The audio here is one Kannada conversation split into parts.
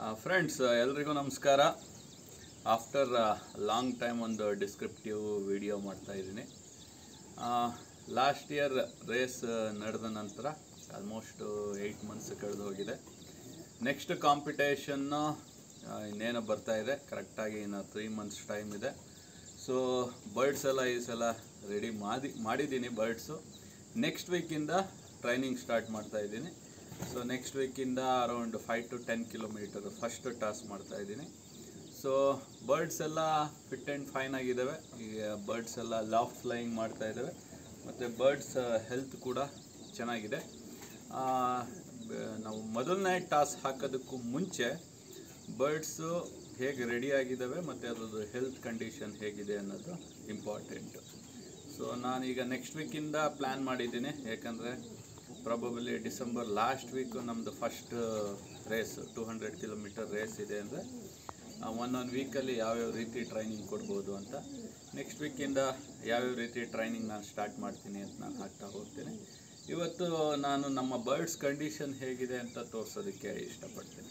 ಫ್ರೆಂಡ್ಸ್ ಎಲ್ರಿಗೂ ನಮಸ್ಕಾರ ಆಫ್ಟರ್ ಲಾಂಗ್ ಟೈಮ್ ಒಂದು ಡಿಸ್ಕ್ರಿಪ್ಟಿವ್ ವಿಡಿಯೋ ಮಾಡ್ತಾ ಇದ್ದೀನಿ ಲಾಸ್ಟ್ ಇಯರ್ ರೇಸ್ ನಡೆದ ನಂತರ ಆಲ್ಮೋಸ್ಟ್ ಏಯ್ಟ್ ಮಂತ್ಸ್ ಕಳೆದು ಹೋಗಿದೆ ನೆಕ್ಸ್ಟ್ ಕಾಂಪಿಟೇಷನ್ನು ಇನ್ನೇನು ಬರ್ತಾ ಇದೆ ಕರೆಕ್ಟಾಗಿ ಇನ್ನು ತ್ರೀ ಮಂತ್ಸ್ ಟೈಮ್ ಇದೆ ಸೊ ಬರ್ಡ್ಸ್ ಎಲ್ಲ ಈ ಸಲ ರೆಡಿ ಮಾಡಿ ಮಾಡಿದ್ದೀನಿ ಬರ್ಡ್ಸು ನೆಕ್ಸ್ಟ್ ವೀಕಿಂದ ಟ್ರೈನಿಂಗ್ ಸ್ಟಾರ್ಟ್ ಮಾಡ್ತಾ ಇದ್ದೀನಿ ಸೊ ನೆಕ್ಸ್ಟ್ ವೀಕಿಂದ around five to ten kilometre first toss ಮಾಡ್ತಾ ಇದ್ದೀನಿ ಸೊ ಬರ್ಡ್ಸ್ ಎಲ್ಲ ಫಿಟ್ ಆ್ಯಂಡ್ ಫೈನ್ ಆಗಿದ್ದಾವೆ ಈಗ ಬರ್ಡ್ಸ್ ಎಲ್ಲ ಲಾಫ್ಟ್ ಫ್ಲೈಯಿಂಗ್ ಮಾಡ್ತಾ ಇದ್ದಾವೆ ಮತ್ತು ಬರ್ಡ್ಸ್ ಹೆಲ್ತ್ ಕೂಡ ಚೆನ್ನಾಗಿದೆ ಆ, ಬ- ನಾವು ಮೊದಲನೇ ಟಾಸ್ ಹಾಕೋದಕ್ಕೂ ಮುಂಚೆ ಬರ್ಡ್ಸು ಹೇಗೆ ರೆಡಿ ಆಗಿದ್ದಾವೆ ಮತ್ತು ಅದ್ರದ್ದು ಹೆಲ್ತ್ ಕಂಡೀಷನ್ ಹೇಗಿದೆ ಅನ್ನೋದು ಇಂಪಾರ್ಟೆಂಟು ಸೊ ನಾನೀಗ ನೆಕ್ಸ್ಟ್ ವೀಕಿಂದ ಪ್ಲ್ಯಾನ್ ಮಾಡಿದ್ದೀನಿ ಯಾಕಂದರೆ ಪ್ರಾಬಬಲಿ ಡಿಸೆಂಬರ್ ಲಾಸ್ಟ್ ವೀಕು ನಮ್ಮದು first race two hundred kilometre race ಇದೆ ಅಂದರೆ ಒಂದೊಂದು ವೀಕಲ್ಲಿ ಯಾವ್ಯಾವ ರೀತಿ ಟ್ರೈನಿಂಗ್ ಕೊಡ್ಬೋದು ಅಂತ ನೆಕ್ಸ್ಟ್ ವೀಕಿಂದ ಯಾವ್ಯಾವ ರೀತಿ ಟ್ರೈನಿಂಗ್ ನಾನು ಸ್ಟಾರ್ಟ್ ಮಾಡ್ತೀನಿ ಅಂತ ನಾನು ಹಾಕ್ತಾ ಹೋಗ್ತೀನಿ ಇವತ್ತು ನಾನು ನಮ್ಮ ಬರ್ಡ್ಸ್ ಕಂಡೀಷನ್ ಹೇಗಿದೆ ಅಂತ ತೋರಿಸೋದಕ್ಕೆ ಇಷ್ಟಪಡ್ತೀನಿ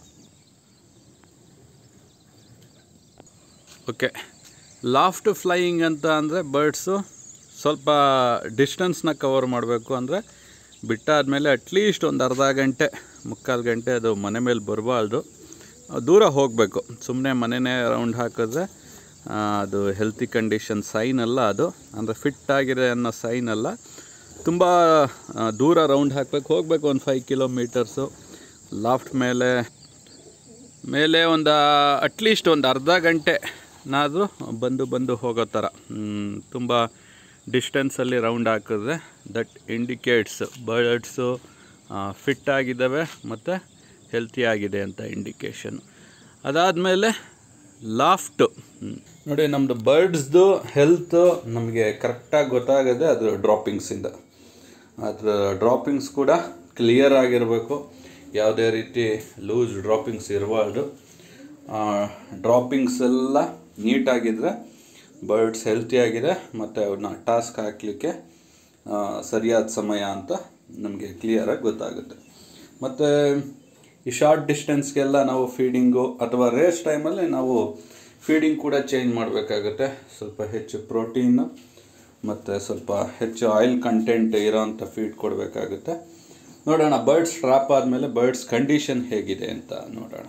ಓಕೆ ಲಾಫ್ಟ್ ಫ್ಲೈಯಿಂಗ್ ಅಂತ ಅಂದರೆ ಬರ್ಡ್ಸು ಸ್ವಲ್ಪ ಡಿಸ್ಟೆನ್ಸ್ನ ಕವರ್ ಮಾಡಬೇಕು ಅಂದರೆ ಬಿಟ್ಟಾದಮೇಲೆ ಅಟ್ಲೀಸ್ಟ್ ಒಂದು ಅರ್ಧ ಗಂಟೆ ಮುಕ್ಕಾಲು ಗಂಟೆ ಅದು ಮನೆ ಮೇಲೆ ಬರಬಾರ್ದು ದೂರ ಹೋಗಬೇಕು ಸುಮ್ಮನೆ ಮನೆಯೇ ರೌಂಡ್ ಹಾಕಿದ್ರೆ ಆ, ಅದು ಹೆಲ್ತಿ ಕಂಡೀಷನ್ ಸೈನ್ ಅಲ್ಲ ಅದು ಅಂದರೆ ಫಿಟ್ ಆಗಿದೆ ಅನ್ನೋ ಸೈನ್ ಅಲ್ಲ ತುಂಬ ಆ, ದೂರ ರೌಂಡ್ ಹಾಕಬೇಕು ಹೋಗಬೇಕು ಒಂದು ಫೈವ್ ಕಿಲೋಮೀಟರ್ಸು ಲಾಫ್ಟ್ ಮೇಲೆ ಮೇಲೆ ಒಂದು ಅಟ್ಲೀಸ್ಟ್ ಒಂದು ಅರ್ಧ ಗಂಟೆನಾದರೂ ಬಂದು ಬಂದು ಹೋಗೋ ಥರ ತುಂಬ ಡಿಸ್ಟೆನ್ಸಲ್ಲಿ ರೌಂಡ್ ಹಾಕಿದ್ರೆ ದಟ್ ಇಂಡಿಕೇಟ್ಸ್ ಬರ್ಡ್ಸು ಫಿಟ್ ಆಗಿದ್ದಾವೆ ಮತ್ತು ಹೆಲ್ತಿ ಆಗಿದೆ ಅಂತ ಇಂಡಿಕೇಶನ್ ಅದಾದಮೇಲೆ ಲಾಫ್ಟು ನೋಡಿ ನಮ್ಮದು ಬರ್ಡ್ಸ್ದು ಹೆಲ್ತ್ ನಮಗೆ ಕರೆಕ್ಟಾಗಿ ಗೊತ್ತಾಗದೆ ಅದು ಡ್ರಾಪಿಂಗ್ಸಿಂದ ಅದ್ರ ಡ್ರಾಪಿಂಗ್ಸ್ ಕೂಡ ಕ್ಲಿಯರ್ ಆಗಿರಬೇಕು ಯಾವುದೇ ರೀತಿ ಲೂಸ್ ಡ್ರಾಪಿಂಗ್ಸ್ ಇರಬಾರ್ದು ಡ್ರಾಪಿಂಗ್ಸ್ ಎಲ್ಲ ನೀಟಾಗಿದ್ದರೆ ಬರ್ಡ್ಸ್ ಹೆಲ್ತಿಯಾಗಿದೆ ಮತ್ತು ಅವನ್ನ ಟಾಸ್ಕ್ ಹಾಕಲಿಕ್ಕೆ ಸರಿಯಾದ ಸಮಯ ಅಂತ ನಮಗೆ ಕ್ಲಿಯರಾಗಿ ಗೊತ್ತಾಗುತ್ತೆ ಮತ್ತು ಈ ಶಾರ್ಟ್ ಡಿಸ್ಟೆನ್ಸ್ಗೆಲ್ಲ ನಾವು ಫೀಡಿಂಗು ಅಥವಾ ರೇಸ್ ಟೈಮಲ್ಲಿ ನಾವು ಫೀಡಿಂಗ್ ಕೂಡ ಚೇಂಜ್ ಮಾಡಬೇಕಾಗುತ್ತೆ ಸ್ವಲ್ಪ ಹೆಚ್ಚು ಪ್ರೋಟೀನು ಮತ್ತು ಸ್ವಲ್ಪ ಹೆಚ್ಚು ಆಯಿಲ್ ಕಂಟೆಂಟ್ ಇರೋವಂಥ ಫೀಡ್ ಕೊಡಬೇಕಾಗುತ್ತೆ ನೋಡೋಣ ಬರ್ಡ್ಸ್ ಟ್ರಾಪ್ ಆದಮೇಲೆ ಬರ್ಡ್ಸ್ ಕಂಡೀಷನ್ ಹೇಗಿದೆ ಅಂತ ನೋಡೋಣ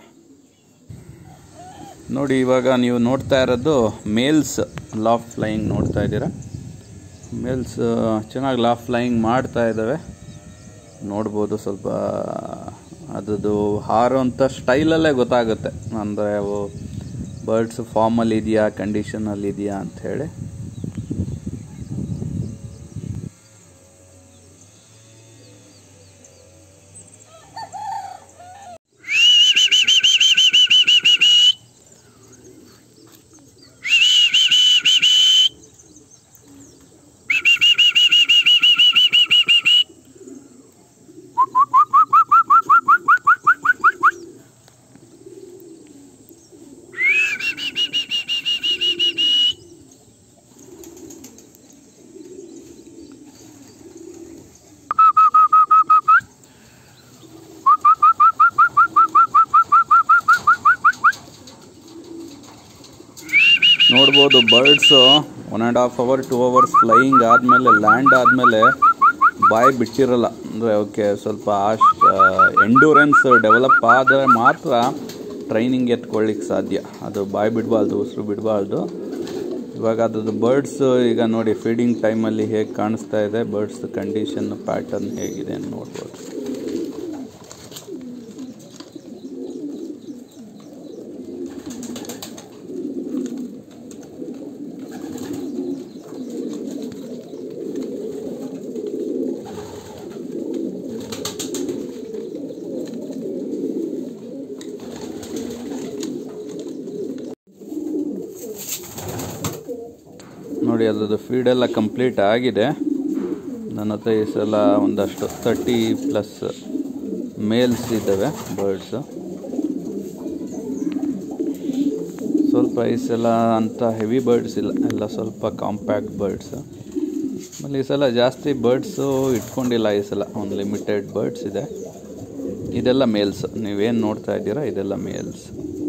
ನೋಡಿ ಇವಾಗ ನೀವು ನೋಡ್ತಾ ಇರೋದು ಮೇಲ್ಸ್ ಲಾಫ್ ಫ್ಲೈಯಿಂಗ್ ನೋಡ್ತಾ ಇದ್ದೀರಾ ಮೇಲ್ಸ್ ಚೆನ್ನಾಗಿ ಲಾಫ್ ಫ್ಲೈಯಿಂಗ್ ಮಾಡ್ತಾ ಇದ್ದಾವೆ ನೋಡ್ಬೋದು ಸ್ವಲ್ಪ ಅದ್ರದ್ದು ಹಾರೋಂಥ ಸ್ಟೈಲಲ್ಲೇ ಗೊತ್ತಾಗುತ್ತೆ ಅಂದರೆ ಅವು ಬರ್ಡ್ಸ್ ಫಾರ್ಮಲ್ಲಿ ಇದೆಯಾ ಕಂಡೀಷನಲ್ಲಿ ಇದೆಯಾ ಅಂಥೇಳಿ ನೋಡ್ಬೋದು birds one and half hour two hours flying ಆದಮೇಲೆ ಲ್ಯಾಂಡ್ ಆದಮೇಲೆ ಬಾಯಿ ಬಿಟ್ಟಿರಲ್ಲ ಅಂದರೆ ಅವಕ್ಕೆ ಸ್ವಲ್ಪ ಅಷ್ಟು ಎಂಡೂರೆನ್ಸ್ ಡೆವಲಪ್ ಆದರೆ ಮಾತ್ರ ಟ್ರೈನಿಂಗ್ ಎತ್ಕೊಳ್ಳಿಕ್ಕೆ ಸಾಧ್ಯ ಅದು ಬಾಯಿ ಬಿಡಬಾರ್ದು ಉಸಿರು ಬಿಡಬಾರ್ದು ಇವಾಗ ಅದ್ರದ್ದು ಬರ್ಡ್ಸ್ ಈಗ ನೋಡಿ ಫೀಡಿಂಗ್ ಟೈಮಲ್ಲಿ ಹೇಗೆ ಕಾಣಿಸ್ತಾ ಇದೆ ಬರ್ಡ್ಸ್ ಕಂಡೀಷನ್ ಪ್ಯಾಟರ್ನ್ ಹೇಗಿದೆ ಅಂತ ನೋಡ್ಬೋದು ನೋಡಿ ಅದ್ರದ್ದು ಫೀಡೆಲ್ಲ ಕಂಪ್ಲೀಟ್ ಆಗಿದೆ ನನ್ನ ಹತ್ರ ಈ ಸಲ ಒಂದಷ್ಟು ತರ್ಟಿ ಪ್ಲಸ್ ಮೇಲ್ಸ್ ಇದ್ದಾವೆ ಬರ್ಡ್ಸು ಸ್ವಲ್ಪ ಈ ಸಲ ಅಂಥ ಹೆವಿ ಬರ್ಡ್ಸ್ ಇಲ್ಲ ಎಲ್ಲ ಸ್ವಲ್ಪ ಕಾಂಪ್ಯಾಕ್ಟ್ ಬರ್ಡ್ಸು ಆಮೇಲೆ ಈ ಸಲ ಜಾಸ್ತಿ ಬರ್ಡ್ಸು ಇಟ್ಕೊಂಡಿಲ್ಲ ಈ ಸಲ ಒಂದು ಲಿಮಿಟೆಡ್ ಬರ್ಡ್ಸ್ ಇದೆ ಇದೆಲ್ಲ ಮೇಲ್ಸ್ ನೀವೇನು ನೋಡ್ತಾ ಇದ್ದೀರಾ ಇದೆಲ್ಲ ಮೇಲ್ಸ್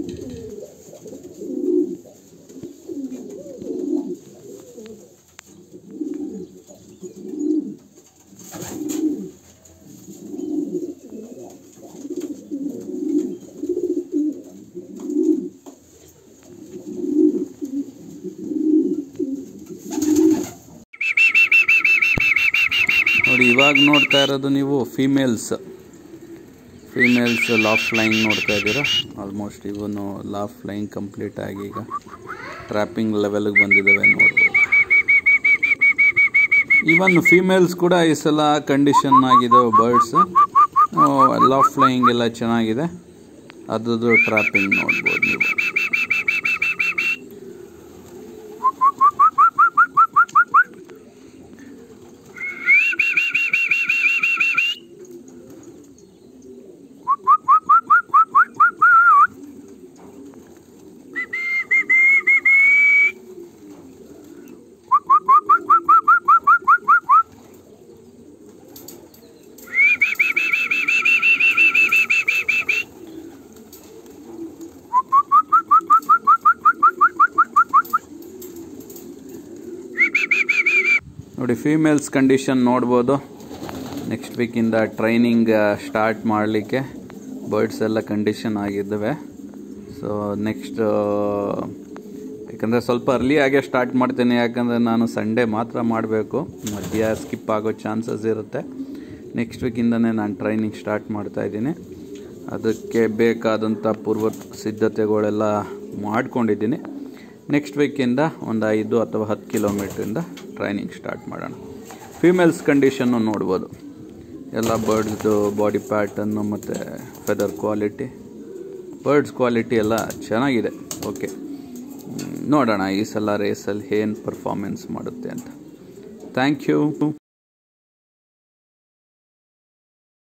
ನೋಡಿ ಇವಾಗ ನೋಡ್ತಾ ಇರೋದು ನೀವು ಫೀಮೇಲ್ಸ್ ಫೀಮೇಲ್ಸ್ ಲಾಫ್ ಫ್ಲೈಯಿಂಗ್ ನೋಡ್ತಾ ಇದ್ದೀರಾ ಆಲ್ಮೋಸ್ಟ್ ಇವನು ಲಾಫ್ ಫ್ಲೈಯಿಂಗ್ ಕಂಪ್ಲೀಟ್ ಆಗಿ ಈಗ ಟ್ರ್ಯಾಪಿಂಗ್ ಲೆವೆಲ್ಗೆ ಬಂದಿದ್ದಾವೆ ನೋಡ್ಬೋದು ಈವನ್ ಫೀಮೇಲ್ಸ್ ಕೂಡ ಈ ಸಲ ಕಂಡೀಷನ್ ಆಗಿದೆ ಬರ್ಡ್ಸ್ ಲಾಫ್ ಫ್ಲೈಯಿಂಗ್ ಎಲ್ಲ ಚೆನ್ನಾಗಿದೆ ಅದ್ರದ್ದು ಟ್ರ್ಯಾಪಿಂಗ್ ನೋಡ್ಬೋದು ನೀವು ನೋಡಿ ಫೀಮೇಲ್ಸ್ ಕಂಡೀಷನ್ ನೋಡ್ಬೋದು ನೆಕ್ಸ್ಟ್ ವೀಕಿಂದ ಟ್ರೈನಿಂಗ್ ಸ್ಟಾರ್ಟ್ ಮಾಡಲಿಕ್ಕೆ ಬರ್ಡ್ಸ್ ಎಲ್ಲ ಕಂಡೀಷನ್ ಆಗಿದ್ದಾವೆ ಸೊ ನೆಕ್ಸ್ಟ್ ಯಾಕಂದರೆ ಸ್ವಲ್ಪ ಅರ್ಲಿಯಾಗೆ ಸ್ಟಾರ್ಟ್ ಮಾಡ್ತೀನಿ ಯಾಕಂದರೆ ನಾನು ಸಂಡೇ ಮಾತ್ರ ಮಾಡಬೇಕು ಮಧ್ಯ ಸ್ಕಿಪ್ ಆಗೋ ಚಾನ್ಸಸ್ ಇರುತ್ತೆ ನೆಕ್ಸ್ಟ್ ವೀಕಿಂದನೇ ನಾನು ಟ್ರೈನಿಂಗ್ ಸ್ಟಾರ್ಟ್ ಮಾಡ್ತಾ ಇದ್ದೀನಿ ಅದಕ್ಕೆ ಬೇಕಾದಂಥ ಪೂರ್ವ ಸಿದ್ಧತೆಗಳೆಲ್ಲ ಮಾಡ್ಕೊಂಡಿದ್ದೀನಿ ನೆಕ್ಸ್ಟ್ ವೀಕಿಂದ ಒಂದು ಐದು ಅಥವಾ ಹತ್ತು ಕಿಲೋಮೀಟ್ರಿಂದ ಟ್ರೈನಿಂಗ್ ಸ್ಟಾರ್ಟ್ ಮಾಡೋಣ ಫೀಮೇಲ್ಸ್ ಕಂಡೀಷನ್ನು ನೋಡ್ಬೋದು ಎಲ್ಲ ಬರ್ಡ್ಸ್ದು ಬಾಡಿ ಪ್ಯಾಟರ್ನು ಮತ್ತು ಫೆದರ್ ಕ್ವಾಲಿಟಿ ಬರ್ಡ್ಸ್ ಕ್ವಾಲಿಟಿ ಎಲ್ಲ ಚೆನ್ನಾಗಿದೆ ಓಕೆ ನೋಡೋಣ ಈ ಸಲ ರೇಸಲ್ಲಿ ಏನು ಪರ್ಫಾರ್ಮೆನ್ಸ್ ಮಾಡುತ್ತೆ ಅಂತ ಥ್ಯಾಂಕ್ ಯು